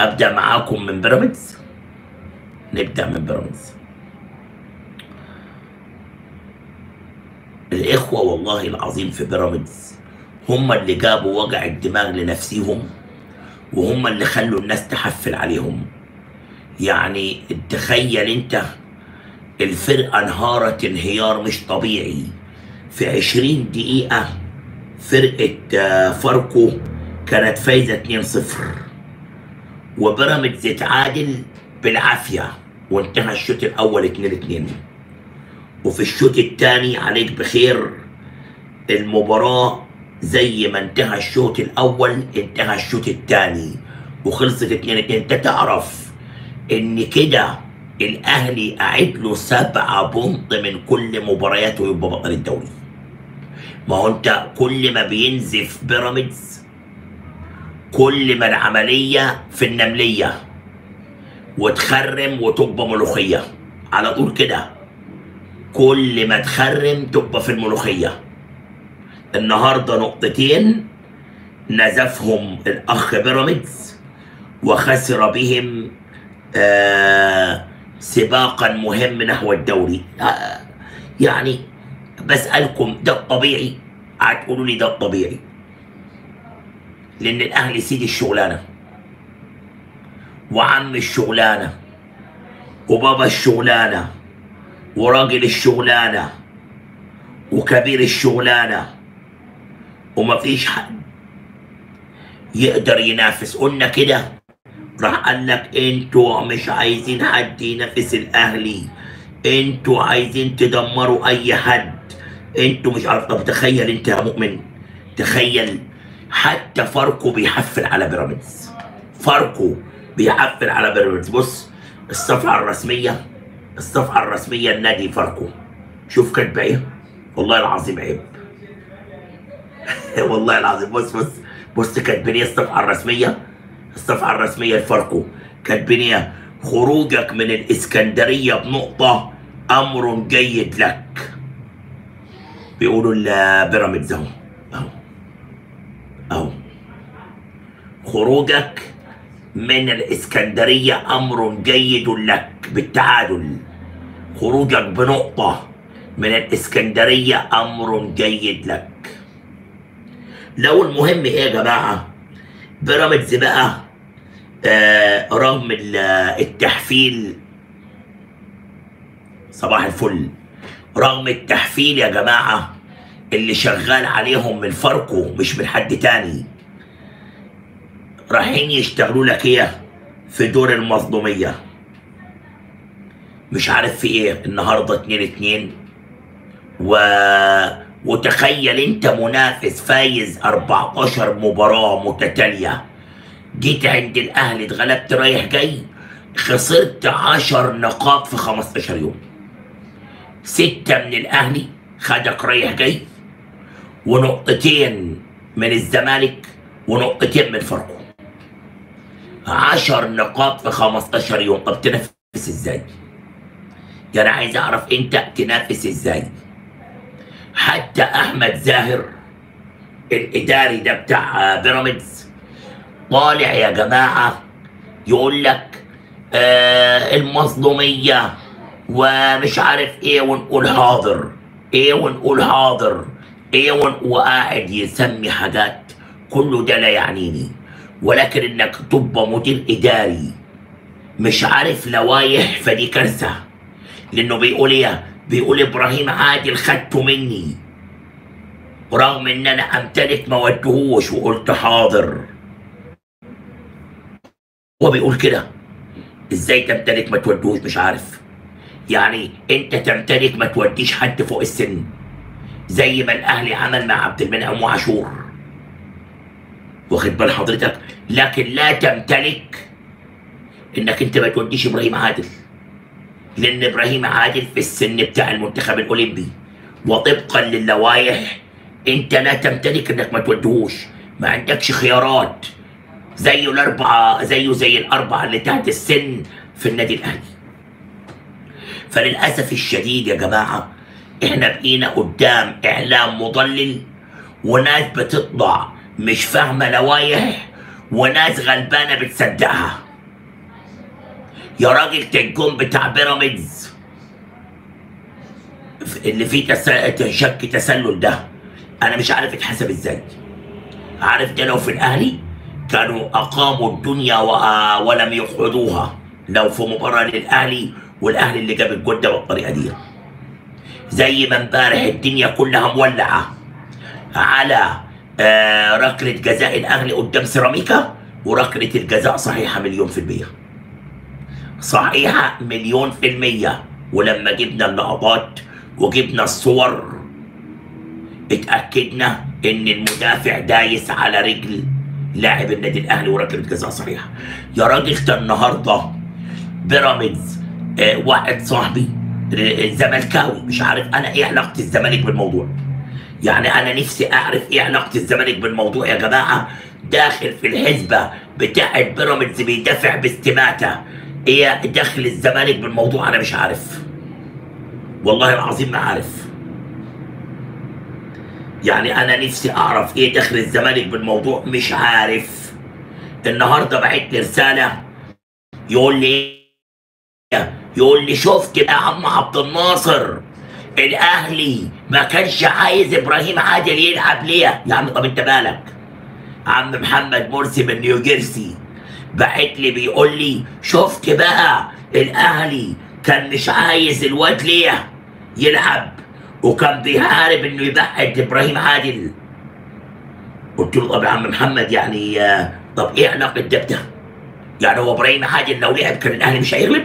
ابدا معاكم من بيراميدز نبدا من بيراميدز الاخوه والله العظيم في بيراميدز هم اللي جابوا وجع الدماغ لنفسيهم وهم اللي خلوا الناس تحفل عليهم يعني تخيل انت الفرقه انهارت انهيار مش طبيعي في عشرين دقيقه فرقه آه، فاركو كانت فايزه 2-0 وبيراميدز اتعادل بالعافيه وانتهى الشوط الاول 2-2 وفي الشوط الثاني عليك بخير المباراة زي ما انتهى الشوط الأول انتهى الشوط الثاني وخلصت 2 2 انت تعرف ان كده الأهلي قاعد له سبعة بونط من كل مبارياته يبقى بطل الدوري ما هو انت كل ما بينزف بيراميدز كل ما العملية في النملية وتخرم وتبقى ملوخية على طول كده كل ما تخرم تبقى في الملوخية النهاردة نقطتين نزفهم الأخ بيراميدز وخسر بهم آه سباقا مهم نحو الدوري آه يعني بسألكم ده الطبيعي هتقولوا لي ده الطبيعي لأن الأهلي سيد الشغلانة وعم الشغلانة وبابا الشغلانة وراجل الشغلانة وكبير الشغلانة ومفيش حد يقدر ينافس قلنا كده راح قال لك انتوا مش عايزين حد ينافس الاهلي انتوا عايزين تدمروا اي حد انتوا مش عارف طب تخيل انت يا مؤمن تخيل حتى فاركو بيحفل على بيراميدز فاركو بيحفل على بيراميدز بص الصفحه الرسميه الصفحه الرسميه النادي فاركو شوف كاتبه ايه والله العظيم عيب والله العظيم بص بص بص كاتبين ايه الصفحه الرسميه الصفحه الرسميه لفاركو كاتبين ايه خروجك من الاسكندريه بنقطه امر جيد لك بيقولوا البيراميدز اهو اهو اهو خروجك من الإسكندرية أمر جيد لك بالتعادل خروجك بنقطة من الإسكندرية أمر جيد لك لو المهم إيه يا جماعة بيراميدز بقى آه رغم ال- التحفيل صباح الفل رغم التحفيل يا جماعة اللي شغال عليهم من فاركو مش من حد تاني رايحين يشتغلوا لك ايه في دور المظلومية مش عارف في ايه النهارده 2 2 و... وتخيل انت منافس فايز 14 مباراة متتالية جيت عند الاهلي اتغلبت رايح جاي خسرت 10 نقاط في 15 يوم ستة من الاهلي خدك رايح جاي ونقطتين من الزمالك ونقطتين من فاركو عشر نقاط في 15 يوم طب تنافس ازاي؟ يعني عايز اعرف انت تنافس ازاي؟ حتى احمد زاهر الاداري ده بتاع بيراميدز طالع يا جماعه يقول لك آه المظلوميه ومش عارف ايه ونقول حاضر ايه ونقول حاضر ايه ون... وقاعد يسمي حاجات كله ده لا يعنيني ولكن انك تبقى مدير اداري مش عارف لوايح فدي كارثه لانه بيقول ايه بيقول ابراهيم عادل خدته مني رغم ان انا امتلك ما ودهوش وقلت حاضر هو بيقول كده ازاي تمتلك ما تودوش مش عارف يعني انت تمتلك ما توديش حد فوق السن زي ما الاهلي عمل مع عبد المنعم وعاشور واخد بال حضرتك لكن لا تمتلك انك انت ما توديش ابراهيم عادل لان ابراهيم عادل في السن بتاع المنتخب الاولمبي وطبقا للوائح انت لا تمتلك انك ما توديهوش ما عندكش خيارات زيه الاربعه زيه زي الاربعه اللي تحت السن في النادي الاهلي فللاسف الشديد يا جماعه احنا بقينا قدام اعلام مضلل وناس بتطلع مش فاهمه لوايح وناس غلبانه بتصدقها يا راجل الجون بتاع بيراميدز اللي فيه تس... شك تسلل ده انا مش عارف اتحسب ازاي عارف ده لو في الاهلي كانوا اقاموا الدنيا و... ولم يقعدوها لو في مباراه للاهلي والاهلي اللي جاب الجول ده بالطريقه دي زي ما امبارح الدنيا كلها مولعه على آه ركله جزاء الاهلي قدام سيراميكا وركله الجزاء صحيحه مليون في الميه صحيحه مليون في الميه ولما جبنا اللقطات وجبنا الصور اتاكدنا ان المدافع دايس على رجل لاعب النادي الاهلي وركله جزاء صحيحه يا راجل ده النهارده بيراميدز آه واحد صاحبي زملكاوي مش عارف انا ايه علاقه الزمالك بالموضوع يعني انا نفسي اعرف ايه علاقه الزمالك بالموضوع يا جماعه داخل في الحسبه بتاعه بيراميدز بيدافع باستماته ايه دخل الزمالك بالموضوع انا مش عارف والله العظيم ما عارف يعني انا نفسي اعرف ايه دخل الزمالك بالموضوع مش عارف النهارده بعت لي رساله يقول لي يقول لي شفت يا عم عبد الناصر الاهلي ما كانش عايز ابراهيم عادل يلعب ليه يا عم طب انت مالك عم محمد مرسي من نيوجيرسي بعت لي بيقول لي شفت بقى الاهلي كان مش عايز الواد ليه يلعب وكان بيحارب انه يبعد ابراهيم عادل قلت له طب يا عم محمد يعني طب ايه علاقه ده بده؟ يعني هو ابراهيم عادل لو لعب كان الاهلي مش هيغلب؟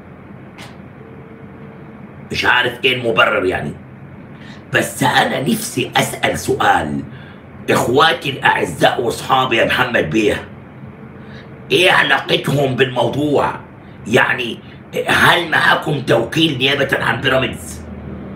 مش عارف ايه المبرر يعني بس انا نفسي اسال سؤال اخواتي الاعزاء واصحابي يا محمد بيه ايه علاقتهم بالموضوع يعني هل معاكم توكيل نيابه عن بيراميدز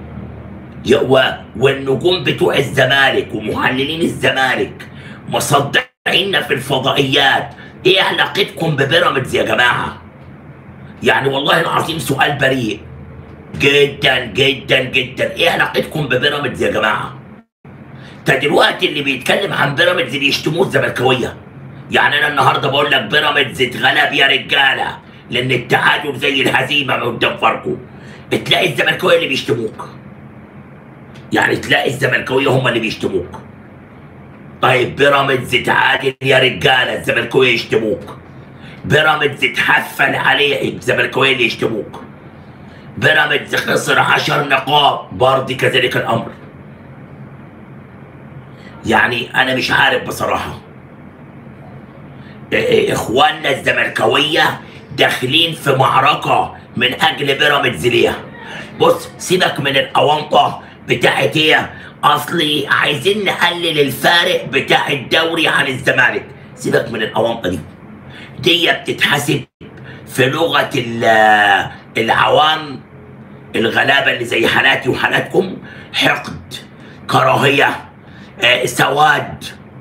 والنجوم بتوع الزمالك ومحللين الزمالك مصدعين في الفضائيات ايه علاقتكم ببيراميدز يا جماعه يعني والله العظيم سؤال بريء جدا جدا جدا ايه علاقتكم ببيراميدز يا جماعه ده دلوقتي اللي بيتكلم عن بيراميدز بيشتموه الزملكاويه يعني انا النهارده بقول لك بيراميدز اتغلب يا رجاله لان التعادل زي الهزيمه من قدام فاركو تلاقي الزملكاويه اللي بيشتموك يعني تلاقي الزملكاويه هم اللي بيشتموك طيب بيراميدز اتعادل يا رجاله الزملكاويه يشتموك بيراميدز اتحفل عليه الزملكاويه اللي يشتموك بيراميدز خسر 10 نقاط برضه كذلك الامر يعني انا مش عارف بصراحه اخواننا الزملكاويه داخلين في معركه من اجل بيراميدز ليها بص سيبك من الاونطه بتاعت ايه اصلي عايزين نقلل الفارق بتاع الدوري عن الزمالك سيبك من الاونطه دي دي بتتحسب في لغه العوام الغلابه اللي زي حالاتي وحالاتكم حقد كراهيه آه سواد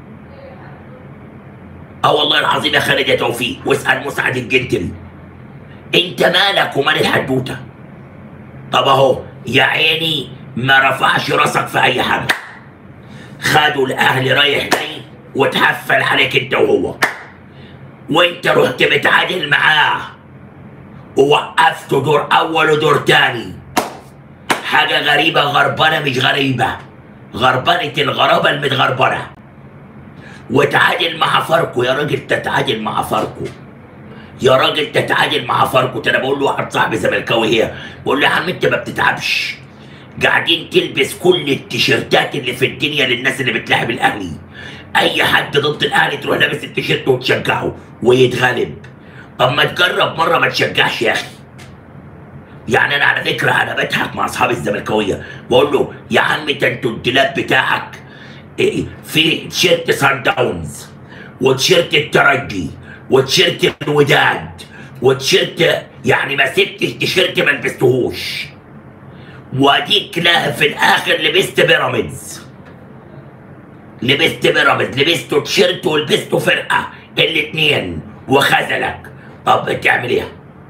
اه والله العظيم يا خالد يا توفيق واسال مسعد الجنتل انت مالك ومال الحدوته طب اهو يا عيني ما رفعش راسك في اي حاجه خدوا الاهلي رايح جاي وتحفل عليك انت وهو وانت رحت متعادل معاه ووقفته دور اول ودور تاني حاجة غريبة غربانة مش غريبة غربنة الغرابة المتغربنة وتعادل مع فاركو يا راجل تتعادل مع فاركو يا راجل تتعادل مع فاركو انا بقول له واحد صاحبي زملكاوي هي بقول له يا عم انت ما بتتعبش قاعدين تلبس كل التيشيرتات اللي في الدنيا للناس اللي بتلاعب الاهلي اي حد ضد الاهلي تروح لابس التيشيرت وتشجعه ويتغلب اما تجرب مره ما تشجعش يا اخي يعني انا على فكره انا بضحك مع اصحابي الزملكاويه بقول له يا عم ده انتوا الدولاب بتاعك في تيشيرت سان داونز وتيشيرت الترجي وتيشيرت الوداد وتيشيرت يعني ما سبتش تيشيرت ما لبستهوش واديك لا في الاخر لبست بيراميدز لبست بيراميدز لبسته تيشيرت ولبسته فرقه الاتنين وخذلك طب بتعمل ايه؟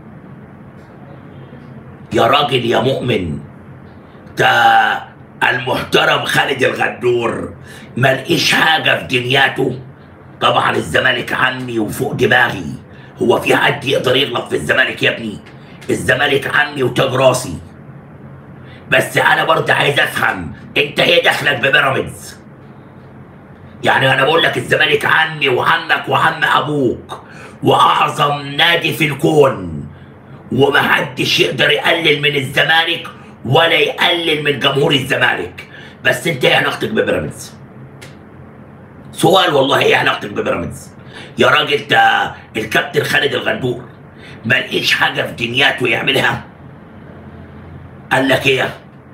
يا راجل يا مؤمن ده المحترم خالد الغدور ما لقيش حاجه في دنياته طبعا الزمالك عمي وفوق دماغي هو في حد يقدر يغلط في الزمالك يا ابني الزمالك عمي وتاج راسي بس انا برضه عايز افهم انت ايه دخلك ببيراميدز يعني انا بقول لك الزمالك عمي وعمك وعم ابوك واعظم نادي في الكون ومحدش يقدر يقلل من الزمالك ولا يقلل من جمهور الزمالك بس انت ايه علاقتك ببيراميدز سؤال والله ايه علاقتك ببيراميدز يا راجل ده الكابتن خالد الغندور ما لقيش حاجه في دنياته يعملها قال لك ايه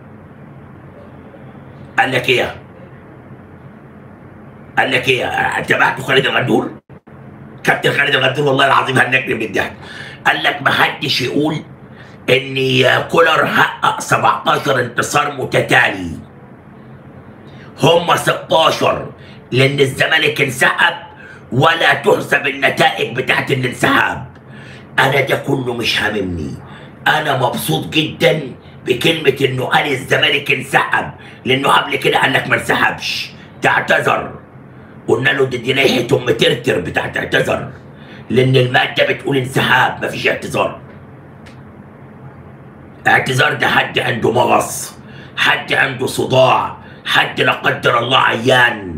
قال لك ايه قال لك ايه تبعته خالد الغندور كابتن خالد الغندور والله العظيم هنكني من الضحك قال لك ما حدش يقول ان كولر حقق 17 انتصار متتالي هم 16 لان الزمالك انسحب ولا تحسب النتائج بتاعت الانسحاب انا ده كله مش هاممني انا مبسوط جدا بكلمة انه قال الزمالك انسحب لانه قبل كده قال لك ما انسحبش تعتذر قلنا له دي, دي لائحة ام ترتر بتاعت اعتذر لان المادة بتقول انسحاب مفيش اعتذار اعتذار ده حد عنده مغص حد عنده صداع حد لا قدر الله عيان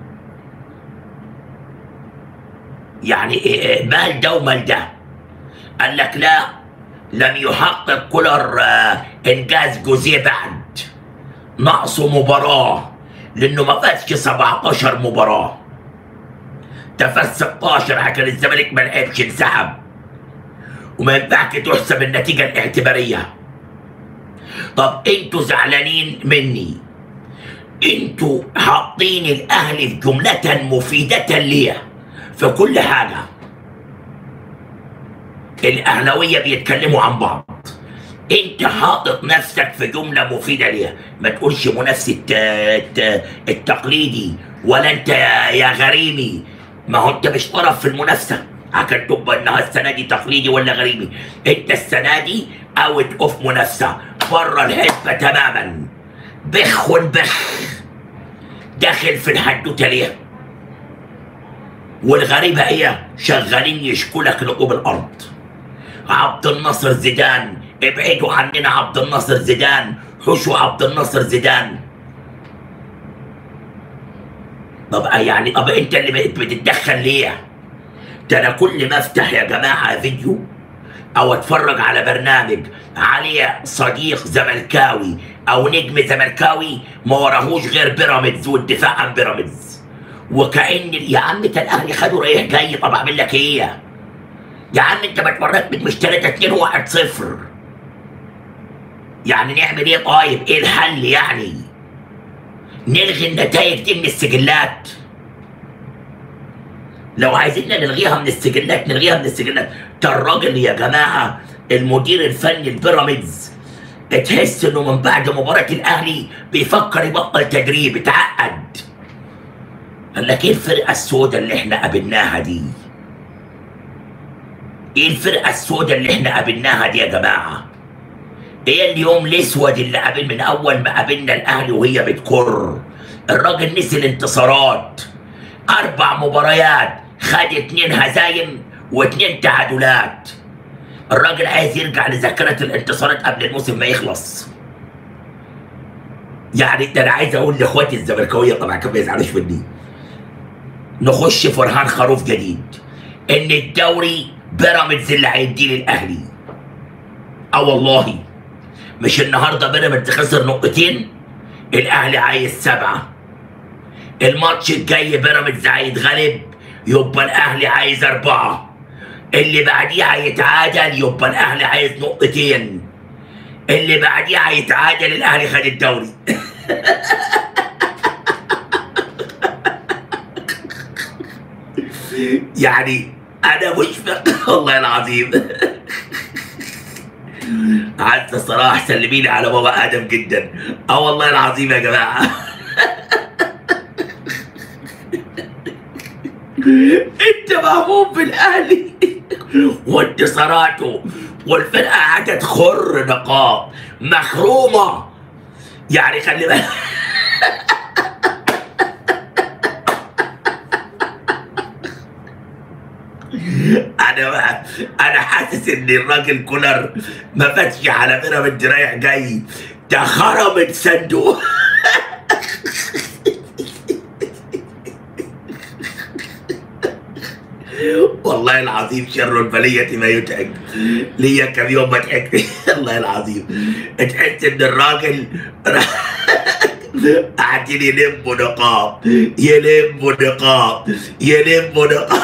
يعني إيه- إيه مال ده ومال ده قال لك لا لم يحقق كولر آه، انجاز جوزيه بعد نقصه مباراه لانه ما فازش 17 مباراه ده فاز 16 عشان الزمالك ما لعبش انسحب وما ينفعش تحسب النتيجه الاعتباريه طب انتوا زعلانين مني انتوا حاطين الاهلي في جمله مفيده ليه في كل حاجه الاهلاويه بيتكلموا عن بعض انت حاطط نفسك في جمله مفيده ليها ما تقولش منافسه الت- الت- التقليدي ولا انت يا يا غريمي ما هو انت مش طرف في المنافسه عشان تبقى انها السنه دي تقليدي ولا غريمي انت السنه دي اوت اوف منافسه بره الحسبه تماما بخ والبخ داخل في الحدوته ليه والغريبه ايه شغالين يشكوا لك لقوم الارض عبد الناصر زيدان ابعدوا عننا عبد الناصر زيدان حشوا عبد الناصر زيدان طب يعني طب انت اللي بقيت بتتدخل ليه؟ ده انا كل ما افتح يا جماعه فيديو او اتفرج على برنامج عليه صديق زملكاوي او نجم زملكاوي ما وراهوش غير بيراميدز والدفاع عن بيراميدز وكأن يا عم انت الاهلي خدوا رايح جاي طب اعمل لك ايه؟ يا عم انت ما اتفرجت مش 3 2 1 0 يعني نعمل ايه طيب؟ ايه الحل يعني؟ نلغي النتائج دي من السجلات لو عايزين نلغيها من السجلات نلغيها من السجلات ده الراجل يا جماعه المدير الفني البيراميدز تحس انه من بعد مباراه الاهلي بيفكر يبطل تدريب اتعقد قال لك ايه الفرقه السوداء اللي احنا قابلناها دي؟ ايه الفرقه السوداء اللي احنا قابلناها دي يا جماعه؟ ايه اليوم الاسود اللي قابل من اول ما قابلنا الاهلي وهي بتكر الراجل نسي الانتصارات اربع مباريات خد اتنين هزايم واتنين تعادلات الراجل عايز يرجع لذاكرة الانتصارات قبل الموسم ما يخلص يعني ده انا عايز اقول لاخواتي الزملكاويه طبعا كانوا ما يزعلوش مني نخش في رهان خروف جديد ان الدوري بيراميدز اللي هيديه للاهلي اه والله مش النهارده بيراميدز خسر نقطتين الاهلي عايز سبعه الماتش الجاي بيراميدز هيتغلب يبقى الاهلي عايز اربعه اللي بعديه هيتعادل يبقى الاهلي عايز نقطتين اللي بعديه هيتعادل الاهلي خد الدوري يعني انا مش فاهم والله العظيم عايز الصراحه سلميني على بابا ادم جدا اه والله العظيم يا جماعه انت مهموم بالاهلي وانتصاراته والفرقه قاعده تخر نقاط مخرومه يعني خلي بالك انا بقى انا حاسس ان الراجل كولر ما فاتش على بيراميدز رايح جاي ده خرمت صندوق والله العظيم شر البلية ما يتعب ليا كم يوم ما ضحكت والله العظيم تحس ان الراجل قاعدين يلموا نقاب يلموا نقاب يلموا نقاب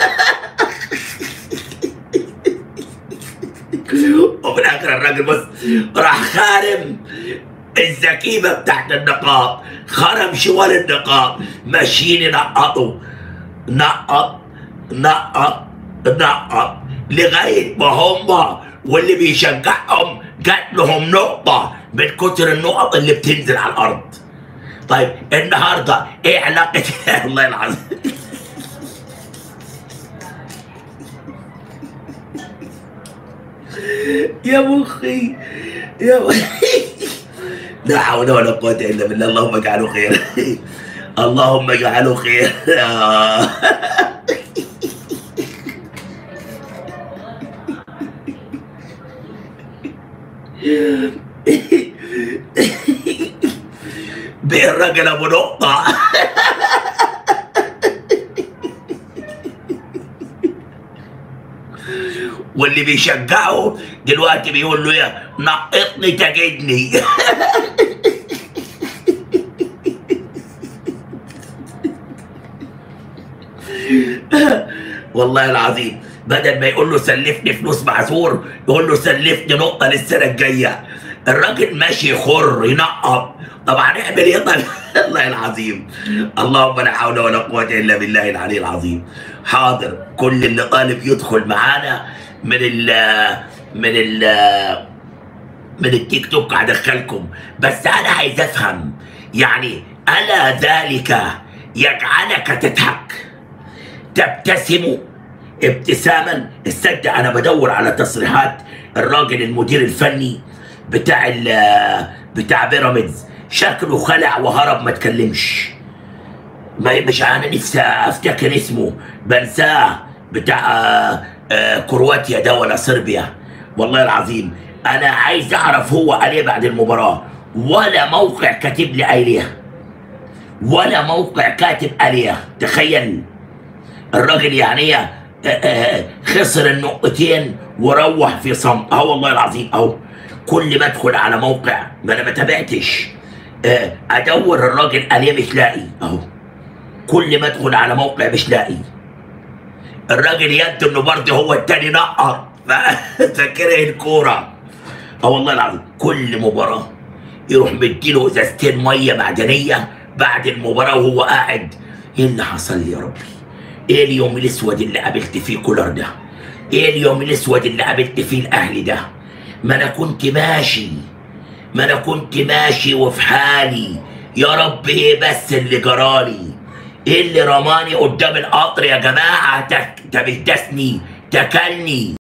وفي الاخر الراجل بص راح خارم الزكيمه بتاعت النقاب خرم شوال النقاب ماشيين ينقطوا نقط نقط نقط لغايه ما هم واللي بيشجعهم جات لهم نقطه من كتر النقط اللي بتنزل على الارض طيب النهارده ايه علاقه الله العظيم يا مخي يا مخي لا حول ولا قوة إلا بالله اللهم اجعله خير اللهم اجعله خير بيه الراجل ابو نقطة واللي بيشجعه دلوقتي بيقول له يا نقطني تجدني والله العظيم بدل ما يقول له سلفني فلوس معذور يقول له سلفني نقطة للسنة الجاية الراجل ماشي خر ينقط طب هنعمل ايه طيب الله العظيم اللهم لا حول ولا قوة الا بالله العلي العظيم حاضر كل اللي طالب يدخل معانا من ال من ال من التيك توك هدخلكم بس انا عايز افهم يعني الا ذلك يجعلك تضحك تبتسم ابتساما تصدق انا بدور على تصريحات الراجل المدير الفني بتاع ال- بتاع بيراميدز شكله خلع وهرب ما تكلمش ما مش انا نفسي افتكر اسمه بنساه بتاع آه، آه، كرواتيا ده ولا صربيا والله العظيم انا عايز اعرف هو عليه بعد المباراه ولا موقع كاتب لي عليه ولا موقع كاتب عليه تخيل الراجل يعني آه، آه، خسر النقطتين وروح في صمت اه والله العظيم اهو كل ما ادخل على موقع ما انا ما تابعتش آه، ادور الراجل عليه مش لاقي اهو كل ما ادخل على موقع مش لاقي الراجل يبدو انه برضه هو التاني نقر فاكره الكوره اه والله العظيم كل مباراه يروح مديله ازازتين ميه معدنيه بعد المباراه وهو قاعد ايه اللي حصل لي يا ربي؟ ايه اليوم الاسود اللي قابلت فيه كولر ده؟ ايه اليوم الاسود اللي قابلت فيه الاهلي ده؟ ما انا كنت ماشي ما انا كنت ماشي وفي حالي يا رب ايه بس اللي جرالي ايه اللي رماني قدام القطر يا جماعه تك- تبدسني تكلني